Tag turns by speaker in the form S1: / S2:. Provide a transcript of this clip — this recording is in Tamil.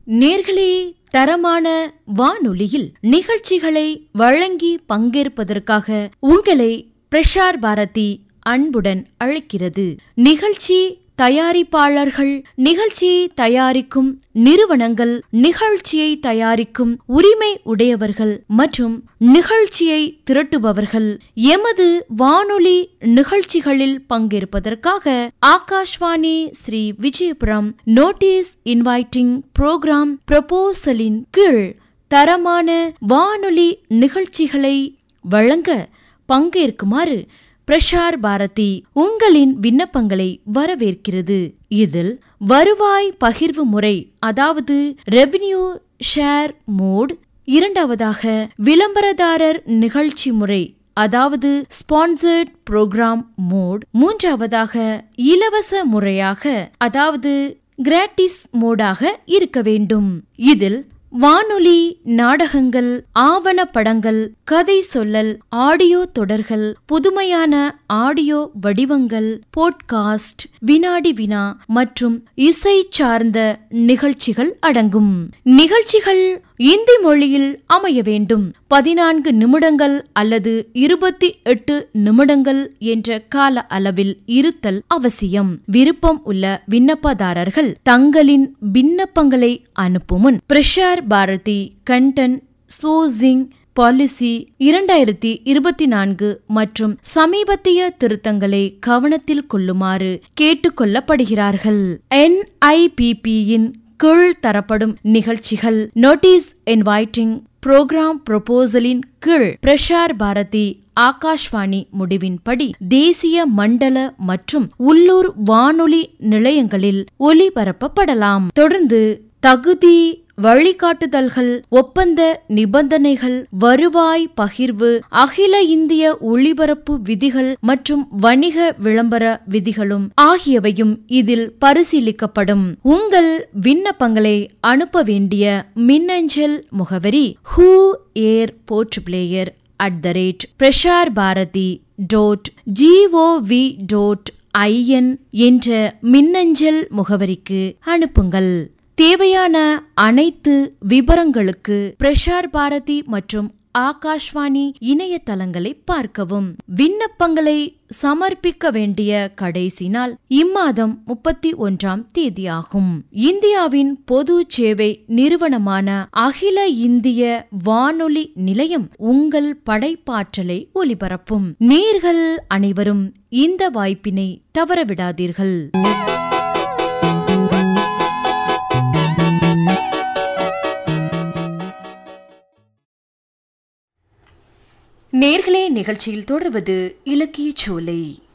S1: நேர்களே தரமான வானொலியில் நிகழ்ச்சிகளை வழங்கி பங்கேற்பதற்காக உங்களை பிரஷார் பாரதி அன்புடன் அழைக்கிறது நிகழ்ச்சி தயாரிப்பாளர்கள் நிகழ்ச்சியை தயாரிக்கும் நிறுவனங்கள் நிகழ்ச்சியை தயாரிக்கும் உரிமை உடையவர்கள் மற்றும் நிகழ்ச்சியை திரட்டுபவர்கள் எமது வானொலி நிகழ்ச்சிகளில் பங்கேற்பதற்காக Akashvani Sri Vijayapuram notice inviting programme ப்ரொபோசலின் கீழ் தரமான வானொலி நிகழ்ச்சிகளை வழங்க பங்கேற்குமாறு பிரஷார் பாரதி உங்களின் விண்ணப்பங்களை வரவேற்கிறது இதில் வருவாய் பகிர்வு முறை அதாவது ரெவென்யூ ஷேர் மோட் இரண்டாவதாக விளம்பரதாரர் நிகழ்ச்சி முறை அதாவது ஸ்பான்சர்ட் புரோகிராம் மோட் மூன்றாவதாக இலவச முறையாக அதாவது கிராட்டிஸ் மோடாக இருக்க வேண்டும் இதில் வானொலி நாடகங்கள் ஆவணப்படங்கள் கதை சொல்லல் ஆடியோ தொடர்கள் புதுமையான ஆடியோ வடிவங்கள் போட்காஸ்ட் வினாடி வினா மற்றும் இசை சார்ந்த நிகழ்ச்சிகள் அடங்கும் நிகழ்ச்சிகள் இந்தி மொழியில் அமைய வேண்டும் பதினான்கு நிமிடங்கள் அல்லது இருபத்தி எட்டு நிமிடங்கள் என்ற கால அளவில் இருத்தல் அவசியம் விருப்பம் உள்ள விண்ணப்பதாரர்கள் தங்களின் விண்ணப்பங்களை அனுப்பும் முன் பிரஷார் பாரதி கண்டன் சோசிங் பாலிசி இரண்டாயிரத்தி இருபத்தி நான்கு மற்றும் சமீபத்திய திருத்தங்களை கவனத்தில் கொள்ளுமாறு கேட்டுக்கொள்ளப்படுகிறார்கள் என்ஐபிபியின் கீழ் தரப்படும் நிகழ்ச்சிகள் நோட்டீஸ் இன்வைட்டிங் புரோகிராம் ப்ரொபோசலின் கீழ் பிரஷார் பாரதி ஆகாஷ்வாணி முடிவின்படி தேசிய மண்டல மற்றும் உள்ளூர் வானொலி நிலையங்களில் ஒலிபரப்பப்படலாம் தொடர்ந்து தகுதி வழிகாட்டுதல்கள் ஒப்பந்த நிபந்தனைகள் வருவாய் பகிர்வு அகில இந்திய ஒளிபரப்பு விதிகள் மற்றும் வணிக விளம்பர விதிகளும் ஆகியவையும் இதில் பரிசீலிக்கப்படும் உங்கள் விண்ணப்பங்களை அனுப்ப வேண்டிய மின்னஞ்சல் முகவரி ஹூ air Port Blair at the rate Prasar Bharati dot G O V dot I N என்ற மின்னஞ்சல் முகவரிக்கு அனுப்புங்கள் தேவையான அனைத்து விவரங்களுக்கு பிரஷார் பாரதி மற்றும் ஆகாஷ்வாணி இணையதளங்களை பார்க்கவும் விண்ணப்பங்களை சமர்ப்பிக்க வேண்டிய கடைசி நாள் இம்மாதம் முப்பத்தி ஒன்றாம் தேதியாகும் இந்தியாவின் பொது சேவை நிறுவனமான அகில இந்திய வானொலி நிலையம் உங்கள் படைப்பாற்றலை ஒலிபரப்பும் நேர்கள் அனைவரும் இந்த வாய்ப்பினை தவறவிடாதீர்கள் நேர்களே நிகழ்ச்சியில் தொடர்வது இலக்கிய சோலை